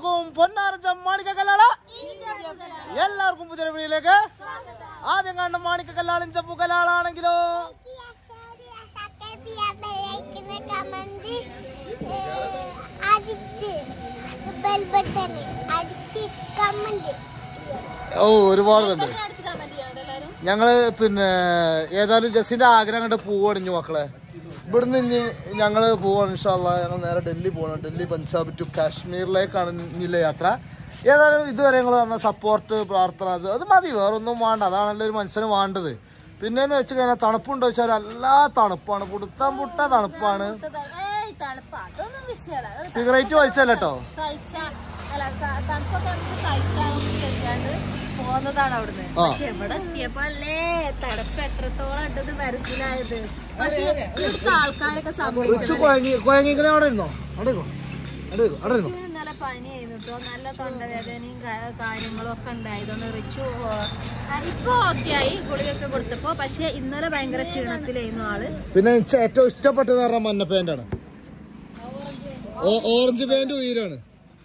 എല്ലാവർക്കും പൊന്നാരച്ച മാണിക്ക കല്ലാള എല്ലാവർക്കും പുതിയ വീഡിയോയിലേക്ക് ആദ്യം കണ്ട മാണിക്ക കല്ലാളും ചപ്പു കല്ലാളാണെങ്കിലോ ഓ ഒരുപാടുണ്ട് ഞങ്ങള് പിന്നെ ഏതായാലും ജസ്റ്റിന്റെ ആഗ്രഹം കണ്ട് പോവണിഞ്ഞു മക്കളെ ഇവിടുന്ന് ഇനി ഞങ്ങള് പോവാണ് ഇൻഷാല്ല ഞങ്ങൾ നേരെ ഡൽഹി പോകണം ഡൽഹി പഞ്ചാബ് ടു കാശ്മീരിലേക്കാണ് ഇനിയുള്ള യാത്ര ഏതായാലും ഇതുവരെ ഞങ്ങൾ തന്ന സപ്പോർട്ട് പ്രാർത്ഥന അത് അത് മതി വേറൊന്നും വേണ്ട അതാണല്ലോ ഒരു മനുഷ്യന് വേണ്ടത് പിന്നെന്ന് വെച്ച് കഴിഞ്ഞാൽ തണുപ്പുണ്ടോ വെച്ചാൽ എല്ലാ തണുപ്പാണ് പുടുത്താൻ പുട്ട തണുപ്പാണ് തണുപ്പ് അതൊന്നും വിഷയമല്ല സിഗരറ്റ് വലിച്ചല്ല കേട്ടോ സഹിച്ച അല്ല ത- തണുപ്പൊക്കെ നമുക്ക് സഹിക്കാനൊന്നും കരുതാണ്ട് പോന്നതാണ് അവിടുന്ന് ആ. പക്ഷെ ഇവിടെ എത്തിയപ്പോഴല്ലേ തണുപ്പ് എത്രത്തോളം ഉണ്ടെന്ന് മനസ്സിലായത് പക്ഷെ ഇവിടുത്തെ ആൾക്കാരൊക്കെ റിച്ചു സംഭവിച്ചത് കുഴങ്ങി കുഴങ്ങിക്കുന്ന അവിടെ ഇരുന്നോ അവിടെ ഇരുന്നോ അവിടെ ഇരുന്നോ അവിടെ ഇരുന്നോ റിച്ചു ഇന്നലെ പനിയായിരുന്നു കേട്ടോ നല്ല തൊണ്ടവേദനയും കാ- കാര്യങ്ങളും ഒക്കെ ഉണ്ടായതുകൊണ്ട് റിച്ചു ആ, ഇപ്പൊ ഓക്കെ ആയി ഗുളികയൊക്കെ കൊടുത്തപ്പോ പക്ഷെ ഇന്നലെ ഭയങ്കര ക്ഷീണത്തിലായിരുന്നു ആള് പിന്നെ എനിക്ക് ഏറ്റവും ഇഷ്ടപ്പെട്ടത് പറഞ്ഞാൽ മഞ്ഞ പാൻ്റാണ് ഓറഞ്ച് പാൻറ് ഉയരാണ്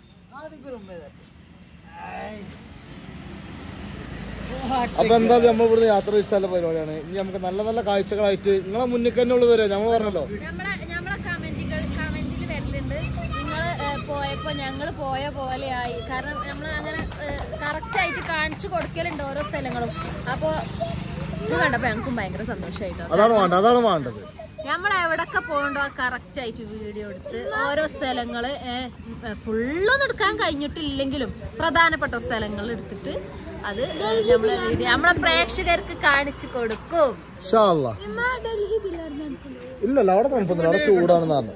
അപ്പൊ എന്താ നമ്മൾ ഇവിടുന്ന് യാത്ര തിരിച്ചാല പരിപാടിയാണ് ഇനി നമുക്ക് നല്ല നല്ല കാഴ്ചകളായിട്ട് നിങ്ങളെ മുന്നിൽ തന്നെ ഉള്ളു വരാം ഞങ്ങൾ പറഞ്ഞല്ലോ നമ്മളെ നമ്മളെ കമന്റുകൾ കമന്റിൽ വരലുണ്ട് നിങ്ങൾ പോയപ്പോ ഞങ്ങൾ പോയ പോലെയായി കാരണം നമ്മൾ അങ്ങനെ കറക്റ്റ് ആയിട്ട് കാണിച്ചു കൊടുക്കലുണ്ട് ഓരോ സ്ഥലങ്ങളും അപ്പോ ഇത് കണ്ടപ്പോ ഞങ്ങൾക്കും ഭയങ്കര സന്തോഷമായിട്ടോ അതാണ് വേണ്ടത് അതാണ് വേണ്ടത് നമ്മൾ എവിടൊക്കെ പോകണ്ടോ കറക്റ്റ് ആയിട്ട് വീഡിയോ എടുത്ത് ഓരോ സ്ഥലങ്ങള് ഫുള്ളൊന്നും എടുക്കാൻ കഴിഞ്ഞിട്ടില്ലെങ്കിലും പ്രധാനപ്പെട്ട സ്ഥലങ്ങൾ എടുത്തിട്ട് അത് നമ്മളെ വീഡിയോ നമ്മളെ പ്രേക്ഷകർക്ക് കാണിച്ചു കൊടുക്കും ഇൻഷാ അല്ലാ. ഇല്ലല്ല അവിടെ തണുപ്പൊന്നുമില്ല അവിടെ ചൂടാണെന്ന് പറഞ്ഞു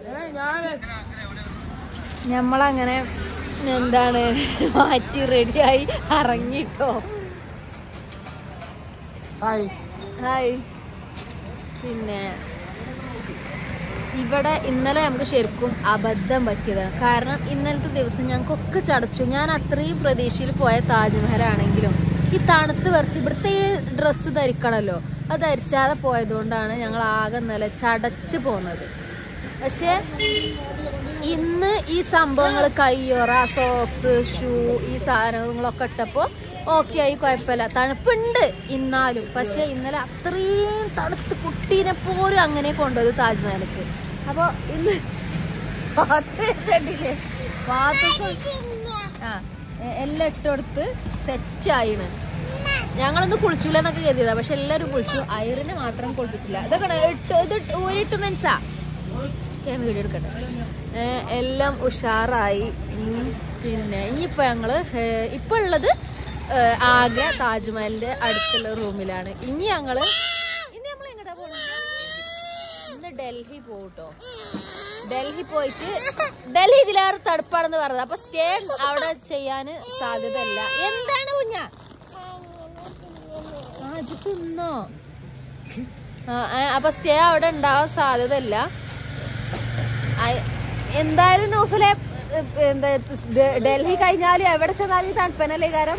നമ്മളങ്ങനെ എന്താണ് മാറ്റി റെഡിയായി ഇറങ്ങിട്ടോ ഹായ് ഹായ് പിന്നെ ഇവിടെ ഇന്നലെ നമുക്ക് ശരിക്കും അബദ്ധം പറ്റിയതാണ് കാരണം ഇന്നലത്തെ ദിവസം ഞങ്ങൾക്കൊക്കെ ചടച്ചു ഞാൻ അത്രയും പ്രതീക്ഷയിൽ പോയ താജ്മഹലാണെങ്കിലും ഈ തണുത്ത് വരച്ച് ഇവിടുത്തെ ഈ ഡ്രസ്സ് ധരിക്കണമല്ലോ അത് ധരിച്ചാതെ പോയതുകൊണ്ടാണ് ഞങ്ങൾ ആകെ ഇന്നലെ ചടച്ച് പോകുന്നത് പക്ഷേ ഇന്ന് ഈ സംഭവങ്ങൾ കയ്യൊറ സോക്സ് ഷൂ ഈ സാധനങ്ങളൊക്കെ ഇട്ടപ്പോൾ ഓക്കെ ആയി കുഴപ്പമില്ല തണുപ്പുണ്ട് ഇന്നാലും പക്ഷെ ഇന്നലെ അത്രയും തണുത്ത് കുട്ടീനെ പോലും അങ്ങനെ കൊണ്ടുപോയത് താജ്മഹലേക്ക് അപ്പോൾ ഇന്ന് പാത്ത് കണ്ടില്ലേ പാത്ത് ആ എ- എല്ലാം ഇട്ടുകൊടുത്ത് സെറ്റായിണ് ഞങ്ങളൊന്ന് കുളിച്ചില്ല എന്നൊക്കെ കരുതിയതാ പക്ഷെ എല്ലാവരും കുളിച്ചു അയറിനെ മാത്രം കുളിപ്പിച്ചില്ല ഇതൊക്കെ ഇട്ട് ഇത് ഊരിട്ട് മെൻസാ ഞാൻ വീഡിയോ എടുക്കട്ടെ ഏ, എല്ലാം ഉഷാറായി ഉം, പിന്നെ ഇനിയിപ്പോ ഞങ്ങള് ഏ, ഇപ്പൊ ഉള്ളത് ഏ, ആഗ്ര താജ്മഹലിന്റെ അടുത്തുള്ള റൂമിലാണ് ഇനി ഞങ്ങള് ഇനി നമ്മൾ എങ്ങോട്ടാ പോണത് ഇന്ന് ഡൽഹി പോട്ടോ ഡൽഹി പോയിട്ട് ഡൽഹി ഇതിലേറെ തടുപ്പാണെന്ന് പറഞ്ഞത് അപ്പൊ സ്റ്റേ അവിടെ ചെയ്യാന് സാധ്യതയില്ല എന്താണ് കുഞ്ഞ ആ ഇത് തിന്നോ ആ, ആ, അപ്പൊ സ്റ്റേ അവിടെ ഉണ്ടാവാൻ സാധ്യതയില്ല അയ്- എന്തായാലും നൂഫിലെ ഏഹ്, എന്താ ദ- ഡൽഹി കഴിഞ്ഞാലും എവിടെ ചെന്നാലും ഈ തണുപ്പനല്ലേ കാരണം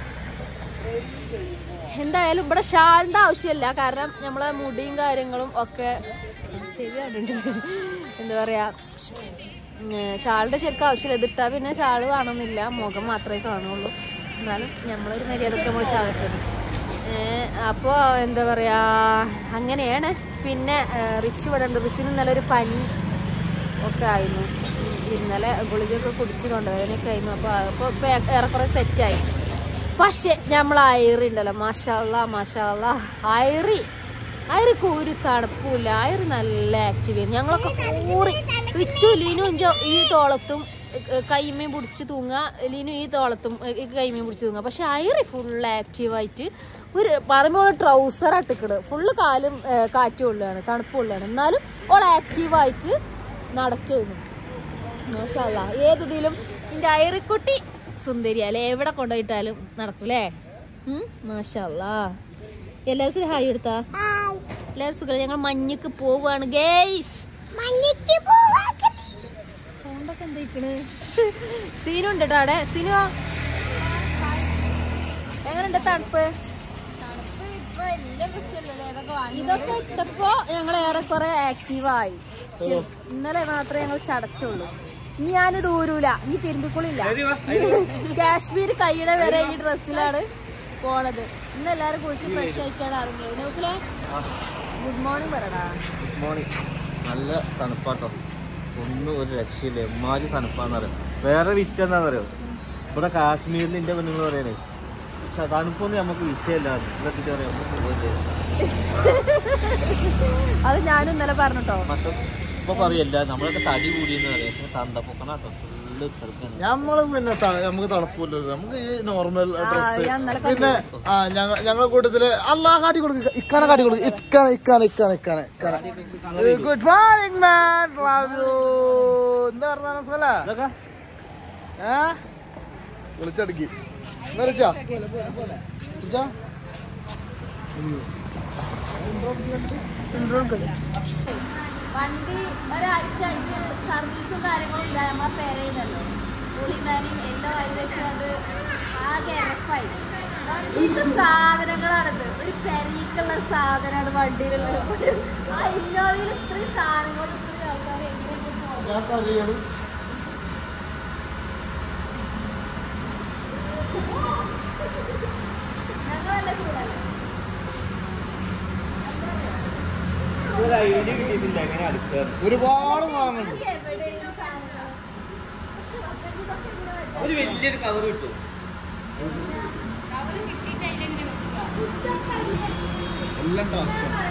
എന്തായാലും ഇവിടെ ഷാളിന്റെ ആവശ്യമില്ല കാരണം നമ്മളെ മുടിയും കാര്യങ്ങളും ഒക്കെ ശരിയാണ് എന്താ പറയാ ഉം, ഷാളിന്റെ ശരിക്കും ആവശ്യമില്ല ഇതിട്ടാ പിന്നെ ഷാള് കാണുന്നില്ല മുഖം മാത്രമേ കാണുള്ളൂ എന്നാലും നമ്മളൊരു മര്യാദക്ക് നമ്മൾ ഷാളിട്ടുണ്ട് അപ്പോ എന്താ പറയാ അങ്ങനെയാണ് പിന്നെ ഏഹ്, റിച്ച് ഇവിടെ ഉണ്ട് റിച്ചിന് ഇന്നലെ ഒരു പനി ഒക്കെ ആയിരുന്നു ഇന്നലെ ഗുളികയൊക്കെ കുടിച്ച് കൊണ്ടുവരാനൊക്കെ ആയിരുന്നു അപ്പൊ അപ്പൊ ഇപ്പൊ ഏറെക്കുറെ സെറ്റായി പക്ഷെ നമ്മൾ അയറി ഉണ്ടല്ലോ മാഷാള്ള മാഷാള്ള അയറി അയറിക്ക് ഒരു തണുപ്പില്ല അയറി നല്ല ആക്റ്റീവ് ആയിരുന്നു ഞങ്ങളൊക്കെ കൂറി റിച്ചു ലീനു ഇഞ്ചോ ഈ തോളത്തും ഏഹ്, കൈമയും പിടിച്ച് തൂങ്ങുക ലീനു ഈ തോളത്തും ഏഹ്, ഈ കൈമയും പിടിച്ച് തൂങ്ങുക പക്ഷെ അയറി ഫുൾ ആക്റ്റീവായിട്ട് ഒരു പറയുമ്പോൾ ട്രൗസർ ഇട്ടിക്കണ് ഫുള്ള് കാലും ഏഹ്, കാറ്റ് കൊള്ളുകയാണ് തണുപ്പ് കൊള്ളുകയാണ് എന്നാലും ഓൾ ആക്റ്റീവായിട്ട് നടക്കുന്നു മാഷാല്ല ഏതിലും നിന്റെ അയറിക്കുട്ടി സുന്ദരി അല്ലെ എവിടെ കൊണ്ടുപോയിട്ടാലും നടക്കൂലേ മാഷാല്ല എല്ലാവർക്കും ഒരു ഹായ് എടുത്താ എല്ലാവരും സുഖം ഞങ്ങൾ മഞ്ഞക്ക് പോവാണ് ഗേയ്സ് സൗണ്ടൊക്കെ എന്തായിക്കണ് സീനു ഉണ്ട് കേട്ടോ അവിടെ സീനു എങ്ങനെയുണ്ട് തണുപ്പ് ഇതൊക്കെ ഇട്ടപ്പോ ഞങ്ങൾ ഏറെക്കുറെ ആക്റ്റീവായി ഇന്നലെ മാത്രമേ ഞങ്ങൾ ചടച്ചുള്ളൂ ഇനി ഞാനിത് ഊരൂല ഇനി തിരുമ്പിക്കുള്ളില്ല ശരി വാ. കാശ്മീർ കൈയുടെ വരെ ഈ ഡ്രസ്സിലാണ് പോണത് ഇന്ന് എല്ലാരും കുളിച്ച് ഫ്രഷ് ആയിട്ടാണ് ഇറങ്ങിയത് നൗഫിലെ ഗുഡ് മോർണിംഗ് പറടാ ഗുഡ് മോർണിംഗ് നല്ല തണുപ്പാട്ടോ ഒന്നും ഒരു രക്ഷയില്ല എമ്മാതിരി തണുപ്പാന്ന് പറയാം വേറെ വിറ്റ് എന്താന്ന് അറിയോ ഇവിടെ കാശ്മീരിൽ എൻ്റെ പെണ്ണുങ്ങൾ പറയണേ പക്ഷെ തണുപ്പൊന്നും നമുക്ക് വിഷയമല്ല ഇതൊക്കെ പറയാം നമുക്ക് പോയിട്ട് അത് ഞാനും ഇന്നലെ പറഞ്ഞിട്ടോ മറ്റേ ഇപ്പൊ പറയല്ല നമ്മളൊക്കെ തടി കൂടിയെന്ന് പറയാം പക്ഷെ തന്തപ്പൊക്കണാട്ടോ ഫുള്ള് തെറുക്കാണ് നമ്മള് പിന്നെ ത- നമുക്ക് തണുപ്പില്ല നമുക്ക് ഈ നോർമൽ ഡ്രസ് ഞാൻ ഇന്നലെ പിന്നെ ആ ഞങ്ങൾ ഞങ്ങളെ കൂട്ടത്തില് അല്ലാ കാട്ടി കൊടുക്കുക ഇക്കാനെ കാട്ടി കൊടുക്കുക ഇക്കാനെ ഇക്കാനെ ഇക്കാനെ ഇക്കാനെ ഇക്കാനെ good morning man love you എന്താ പറഞ്ഞ സ്ഥല ഇതൊക്കെ ഏ വിളിച്ചടുക്കി വിളിച്ചാ വിളിച്ചാ വണ്ടി ഒരാഴ്ച ആയിട്ട് സർവീസും കാര്യങ്ങളും ഇല്ല നമ്മളെ പെരയുന്നല്ലോ പുളിന്താനും എല്ലാം അതിൽ വെച്ചുകൊണ്ട് ആകെ ഇറപ്പായി വണ്ടിയുടെ സാധനങ്ങളാണിത് ഒരു പെരയ്ക്കുള്ള സാധനമാണ് വണ്ടിയിലുള്ളത് ആ ഇന്നോവയിൽ ഇത്രയും സാധനങ്ങൾ ഇത്രയും ആൾക്കാർ എങ്ങനെ പോകും ഞാൻ കറിയാണ് ഞങ്ങളല്ല ചൂടല്ലേ ഒരു ഐഡിയ കിട്ടിയിട്ടില്ല എങ്ങനെ അടുക്കുക ഒരുപാട് വാങ്ങുന്നുണ്ട് നമുക്ക് എവിടെയും സാധനങ്ങൾ ഇതൊക്കെ ഇങ്ങനെ വെച്ചാൽ ഒരു വലിയൊരു കവർ കിട്ടും എല്ലാം ടാസ്ക്കാണ്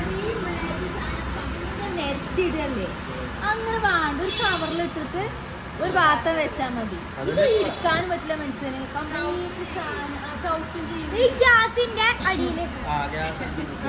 നെറ്റിടല്ലേ അങ്ങനെ വേണ്ട ഒരു കവറിലിട്ടിട്ട് ഒരു പാത്രം വെച്ചാൽ മതി ഇത് ഇരിക്കാനും പറ്റില്ല മനുഷ്യന് കംപ്ലീറ്റ് സാധനം ആ ചവിട്ടും ചെയ്യും ഈ ഗ്യാസിന്റെ അടിയില് ആ ഗ്യാസ്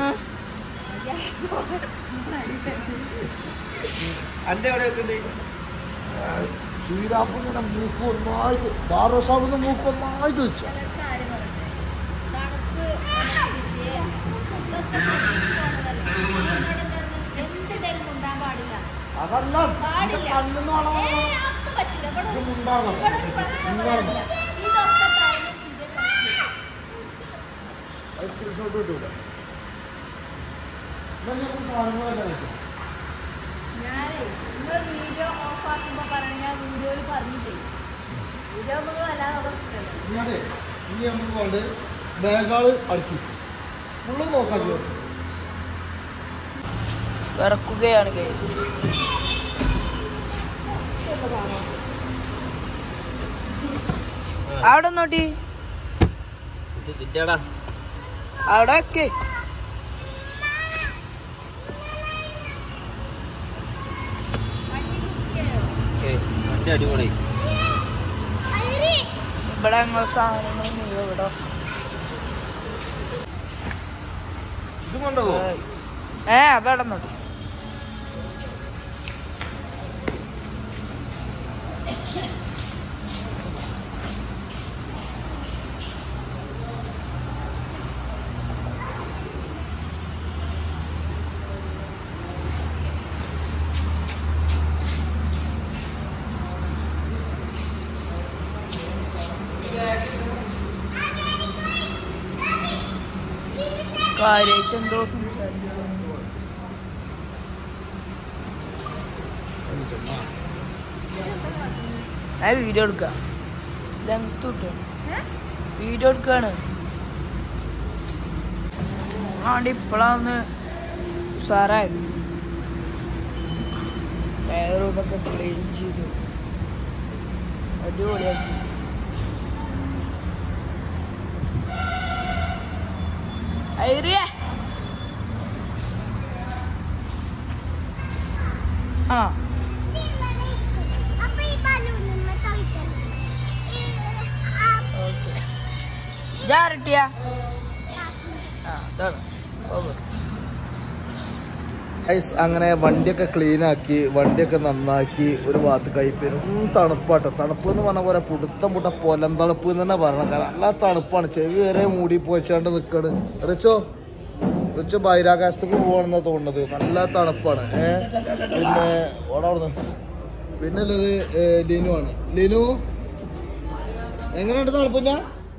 അന്റെ എവിടെ വെക്കുന്നുണ്ട് ശ്രീരാപ്പിങ്ങനെ മൂക്ക് ഒന്നായിട്ട് ബാറോസാബിന്റെ മൂക്ക് ഒന്നായിട്ട് വെച്ചു തണുപ്പ് നമ്മുടെ വിഷയമല്ല. ഇതൊക്കെ പ്രതീക്ഷിച്ച് പോണതല്ലേ. നിങ്ങളോട് ചേർന്ന് എന്ത് ടൈം ഉണ്ടാകാൻ പാടില്ല അതല്ല പാടില്ല കണ്ണെന്ന് വളവ് ഏയ്, അതൊന്നും പറ്റില്ല ഇവിടെ ഒരു- ഉണ്ടാകണം ഇവിടെ ഒരു പ്രശ്നം വരാനില്ല. ഇതൊക്കെ time ചെയ്തേ പറ്റൂ. അത് സ്ക്രീൻഷോട്ട് കിട്ടൂല സാധനങ്ങളെല്ലാം വെച്ചു ഞാനേ നിങ്ങൾ വീഡിയോ ഓഫ് ആക്കുമ്പോ പറയണ ഞാൻ വീഡിയോയിൽ പറഞ്ഞിട്ടേ വീഡിയോ നിങ്ങൾ അല്ലാതെ അവിടെ കിട്ടല്ലോ ഇങ്ങനെ ഇനി നമുക്ക് കൊണ്ട് ബാഗാള് അടുക്കി ഫുള്ള് നോക്കാൻ വിറക്കുകയാണ് കേസ് അവിടെ നോട്ടി ഇത് ഇതിന്റെടാ അവിടെ ഒക്കെ ഓക്കെ വണ്ടി അടിപൊളി ഇവിടെ ഞങ്ങൾ സാധനങ്ങൾ നീ ഇവിടെ ഇത് കൊണ്ടുപോകും ഏ അതവിടെ നോട്ടി കാര്യമായിട്ട് എന്തോ സംസാരിക്കുന്നു ഞാൻ വീഡിയോ എടുക്കാം ലെങ്ത് കിട്ടും വീഡിയോ എടുക്കാണ് ആണ്ട് ഇപ്പോഴാന്ന് ഉഷാറായത് വേറെ ഇതൊക്കെ ക്ലീൻ ചെയ്തു അടിപൊളിയാക്കി ഐറിയ ആ ഓക്കെ ഇതാരട്ടിയ ആ ഇതാണ് ഓവർ ഗൈസ് അങ്ങനെ വണ്ടിയൊക്കെ ക്ലീൻ ആക്കി വണ്ടിയൊക്കെ നന്നാക്കി ഒരു ഭാഗത്ത് കൈപ്പേരും തണുപ്പാട്ടോ തണുപ്പ് എന്ന് പറഞ്ഞ പോലെ പുടുത്തം പുട്ട പൊലം തണുപ്പ് എന്ന് തന്നെ പറയണം കാരണം നല്ല തണുപ്പാണ് ചെവി വരെ മൂടി പോയിച്ചാണ്ട് നിൽക്കാണ് റിച്ചോ റിച്ചോ ബഹിരാകാശത്തേക്ക് പോകണമെന്നാ തോന്നുന്നത് നല്ല തണുപ്പാണ് ഏ പിന്നെ ഓടെ അവിടെ പിന്നെ ഉള്ളത് ഏ, ലിനു ആണ് ലിനു എങ്ങനെയുണ്ട് തണുപ്പ് ഞാൻ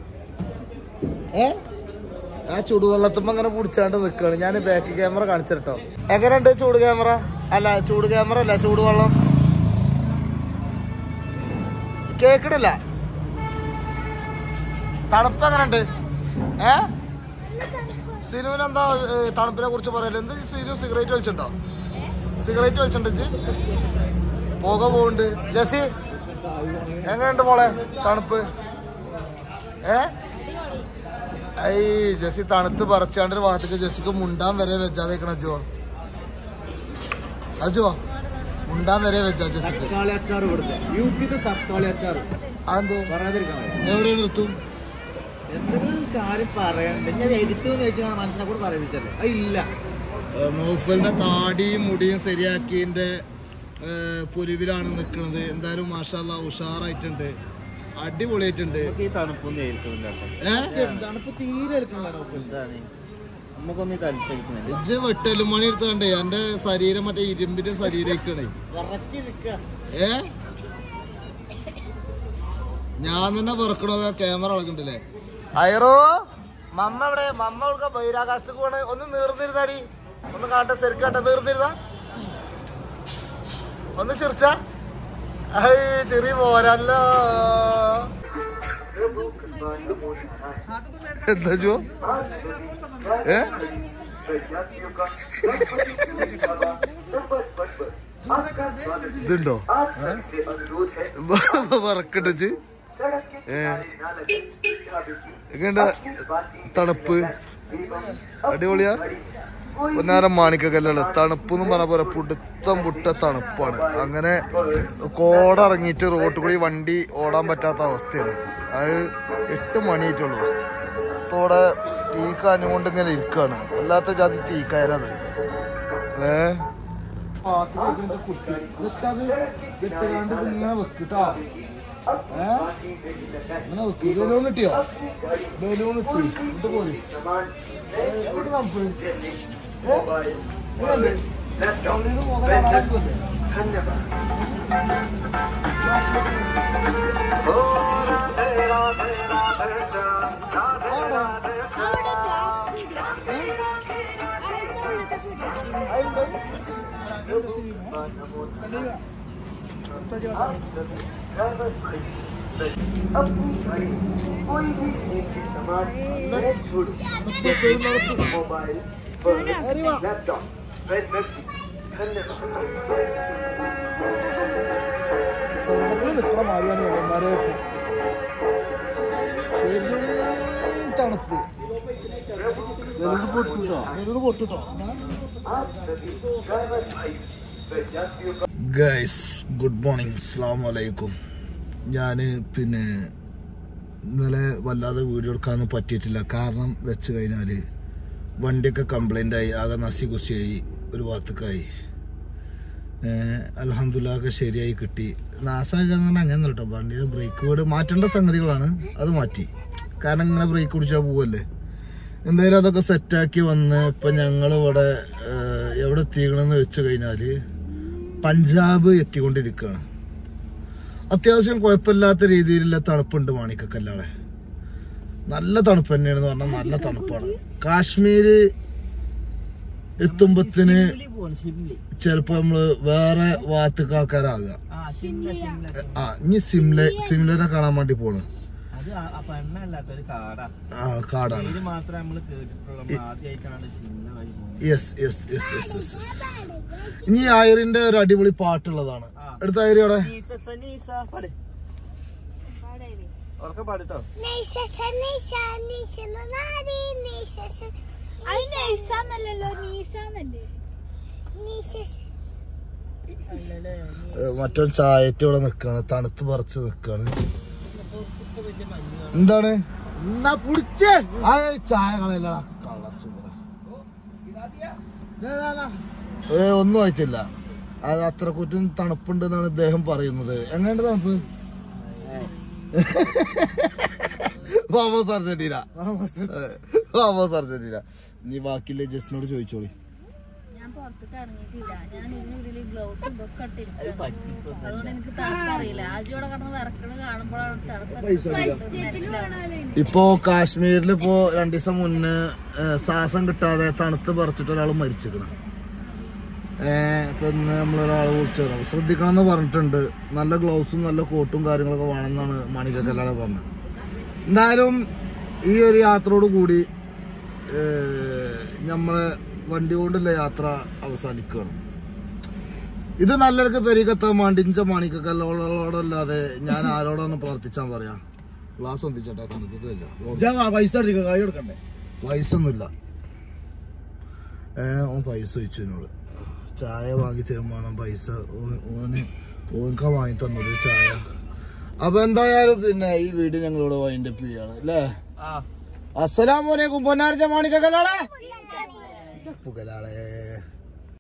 ഏ ആ ചൂടുവെള്ളത്തുമ്പോ അങ്ങനെ പിടിച്ചാണ്ട് നിൽക്കുകയാണ് ഞാൻ ബാക്ക് ക്യാമറ കാണിച്ചിട്ടോ എങ്ങനെയുണ്ട് ചൂട് ക്യാമറ അല്ല ചൂട് ക്യാമറ അല്ല ചൂടുവെള്ളം കേക്കണില്ല തണുപ്പ് എങ്ങനെയുണ്ട് ഏ സിനുവിന് എന്താ ഏ, തണുപ്പിനെ കുറിച്ച് പറയല് എന്ത് സിനു സിഗരറ്റ് വലിച്ചിട്ടുണ്ടോ സിഗരറ്റ് വലിച്ചിട്ടുണ്ട് ഇജ്ജ്? പുക പോകുന്നുണ്ട് ജസി എങ്ങനെയുണ്ട് മോളെ തണുപ്പ് ഏ ഐ ജസി തണുത്ത് പറിച്ചാണ്ട് ഒരു ഭാഗത്തേക്ക് ജസിക്ക് മുണ്ടാൻ വരെ വെച്ചാതെ അജോ അജോ മുണ്ടാൻ വരെ വെച്ചാ ജസിക്ക് തക്കാളി അച്ചാർ കൊടുക്കുക യു പിത്തെ തക്കാളി അച്ചാർ അതെന്ത് പറയാതിരിക്കാൻ വയ്യ. എവിടെയാണ് നിർത്തും എന്തെങ്കിലും ഒരു കാര്യം പറയണ്ട ഞാൻ എടുത്തു എന്ന് വെച്ചാൽ മനസ്സിനെ കൂടെ പറയിപ്പിച്ചല്ലേ അത് ഇല്ല നൗഫലിന്റെ താടിയും മുടിയും ശരിയാക്കിയതിന്റെ പൊലിവിലാണ് നിൽക്കുന്നത് എന്തായാലും മാഷാല്ല ഉഷാറായിട്ടുണ്ട് അടിപൊളിയായിട്ടുണ്ട് നമുക്ക് ഈ തണുപ്പൊന്നും ഏൽക്കുന്നില്ല കേട്ടോ. ഏ തണുപ്പ് തീരെ എടുക്കണില്ല എന്താണ് നമുക്കൊന്നും തണുപ്പിക്കുന്നില്ല ഇജ്ജ് വെട്ടലും മണി എടുത്തോണ്ടേ എന്റെ ശരീരം മറ്റേ ഇരുമ്പിന്റെ ശരീരക്കണേ ഏ ഞാൻ തന്നെ വെറുക്കണോ ക്യാമറ അളക്കണ്ടല്ലേ അയറോ മമ്മ എവിടെ മമ്മ ഇവിടെ ബഹിരാകാശത്തേക്ക് പോണേ ഒന്ന് നീർന്നിരുന്നാടി ഒന്ന് കാണട്ടെ ശരിക്കും കാണട്ടെ നീർന്നിരുന്ന ഒന്ന് ചിരിച്ച ചെറിയ പോരല്ലോ എന്താ ചോ ഏ ഇതുണ്ടോ വറക്കട്ടച്ച് ഏ എങ്ങണ്ട തണുപ്പ് അടിപൊളിയാ പൊന്നാരം മാണിക്കല്ലാണ് തണുപ്പ് എന്ന് പറഞ്ഞ പോലെ പുടുത്തം പുട്ട തണുപ്പാണ് അങ്ങനെ കോട ഇറങ്ങിയിട്ട് റോട്ടിൽ കൂടി വണ്ടി ഓടാൻ പറ്റാത്ത അവസ്ഥയാണ് അത് എട്ട് മണിയായിട്ടുള്ളൂ ഇപ്പൊ ഇവിടെ തീ കാഞ്ഞുകൊണ്ട് ഇങ്ങനെ ഇരിക്കാണ് വല്ലാത്ത ജാതി തീക്കായനത് ഏ ഇങ്ങനെ വെക്കിട്ടോ അങ്ങനെ വെക്ക് ബലൂൺ കിട്ടിയോ ബലൂൺ കിട്ടി എന്നിട്ട് പോയി എവിടെ തണുപ്പ് ഏ? ഇങ്ങനെയുണ്ട്? ഉള്ളിന്ന് മുഖം കാണാൻ പറ്റില്ലേ? അതെന്താ? സ്വർഗത്തിൽ നിൽക്കണ മാതിരിയാണ് ഞമ്മന്മാരെ പെരും തണുപ്പ് വെലുട് പൊട്ടിട്ടോ ഗൈസ് ഗുഡ് മോർണിംഗ് അസ്സാം വലൈക്കും ഞാൻ പിന്നെ ഇന്നലെ വല്ലാതെ വീഡിയോ എടുക്കാനൊന്നും പറ്റിയിട്ടില്ല കാരണം വെച്ച് കഴിഞ്ഞാൽ വണ്ടിയൊക്കെ കംപ്ലൈൻ്റ് ആയി ആകെ നസി കുസിയായി ഒരു ഭാഗത്തേക്കായി അലഹമുല്ല ഒക്കെ ശരിയായി കിട്ടി നാസാക്കാൻ അങ്ങനെ കേട്ടോ വണ്ടിയുടെ ബ്രേക്ക് വീട് മാറ്റേണ്ട സംഗതികളാണ് അത് മാറ്റി കാരണം ഇങ്ങനെ ബ്രേക്ക് പിടിച്ചാൽ പോവല്ലേ എന്തായാലും അതൊക്കെ സെറ്റാക്കി വന്ന് ഇപ്പം ഞങ്ങൾ ഇവിടെ ഏഹ്, എവിടെ എത്തിക്കണമെന്ന് വെച്ച് കഴിഞ്ഞാൽ പഞ്ചാബ് എത്തിക്കൊണ്ടിരിക്കുകയാണ് അത്യാവശ്യം കുഴപ്പമില്ലാത്ത രീതിയിലുള്ള തണുപ്പുണ്ട് മാണിക്കക്കല്ലാളെ നല്ല തണുപ്പ് തന്നെയാണെന്ന് പറഞ്ഞാൽ നല്ല തണുപ്പാണ് കാശ്മീര് എത്തുമ്പത്തിന് ചിലപ്പോ നമ്മള് വേറെ ഭാഗത്തേക്ക് ആൾക്കാരാകുക ആ ഷിംല ഷിംല ആ ഇനി സിംല സിംലനെ കാണാൻ വേണ്ടി പോണ് അത് പെണ്ണല്ലാത്ത ഒരു കാടാ ആ കാടാണ് പേര് മാത്രമേ നമ്മൾ കേട്ടിട്ടുള്ളൂ നമ്മൾ ആദ്യമായിട്ടാണ് ഷിംല വഴി പോകുന്നത് yes yes yes yes yes yes ഇനി ആയിറിന്റെ ഒരു അടിപൊളി പാട്ടുള്ളതാണ് ആ. എടുത്ത ആയിരി അവിടെ നീസ സനീസ പാട് ഉറക്കെ പാടിട്ടോ മറ്റോ ചായറ്റ് ഇവിടെ നിക്കാണ് തണുത്ത് പറിച്ച് നിക്കാണ് എന്താണ് എന്നാ പുടിച്ചേ ആ ചായ കളയല്ലടാ കള്ള സൂപ്പറാ ഏ ഒന്നും ആയിട്ടില്ല അത് അത്ര കുറ്റും തണുപ്പുണ്ട് എന്നാണ് ഇദ്ദേഹം പറയുന്നത് എങ്ങനെയുണ്ട് തണുപ്പ് വാമോസ് അർജന്റീന വാമോസ് അർജന്റീന നീ ബാക്കിയുള്ള ജസ്റ്റിനോട് ചോദിച്ചോളി ഞാൻ പുറത്തേക്ക് ഇറങ്ങിയിട്ടില്ല ഞാൻ ഇതിനുള്ളിൽ ഗ്ലൗസ് ഇതൊക്കെ ഇട്ടിരിക്കണം അതുകൊണ്ട് എനിക്ക് തണുപ്പ് അറിയില്ല ആദ്യോടെ കിടന്ന് വിറക്കണ കാണുമ്പോഴാണ് തണുപ്പ് മനസ്സിലാവുന്നത് ഇപ്പോ കാശ്മീരിൽ ഇപ്പോ രണ്ടു ദിവസം മുന്നേ ഏ, ശ്വാസം കിട്ടാതെ തണുത്ത് പറിച്ചിട്ട് ഒരാൾ മരിച്ചിരിക്കണം പിന്നെ നമ്മളൊരാൾ വിളിച്ചു ശ്രദ്ധിക്കണം എന്ന് പറഞ്ഞിട്ടുണ്ട് നല്ല ഗ്ലൗസും നല്ല കോട്ടും കാര്യങ്ങളൊക്കെ വേണമെന്നാണ് മാണിക്കല്ലാതെ പറഞ്ഞത് എന്തായാലും ഈ ഒരു യാത്രയോട് കൂടി ഏഹ്, നമ്മളെ വണ്ടി കൊണ്ടുള്ള യാത്ര അവസാനിക്കുകയാണ് ഇത് നല്ലവർക്ക് പെരുകത്താൻ വേണ്ടി ഇഞ്ച മാണിക്കല്ലോടല്ലാതെ ഞാൻ ആരോടാന്ന് പ്രാർത്ഥിച്ചാൻ പറയാ ക്ലാസ് ഒന്നിച്ചോട്ടെ തണുത്തിട്ടില്ല പൈസ അടിക്കുക കായ് കൊടുക്കണ്ടേ പൈസ ഒന്നുമില്ല ഏ ഓൻ പൈസ വെച്ചു എന്നോട് ചായ വാങ്ങി തരുമ്പോണം പൈസ ഓ- ഓന് ഓൻക്ക വാങ്ങി തന്നത് ചായ അപ്പൊ എന്തായാലും പിന്നെ ഈ വീഡിയോ ഞങ്ങളിവിടെ വൈൻഡപ്പ് ചെയ്യാണ് അല്ലേ അസ്സലാമലൈക്കും പൊന്നാർച്ച മാണിക്കലാളെ പുകലാളെ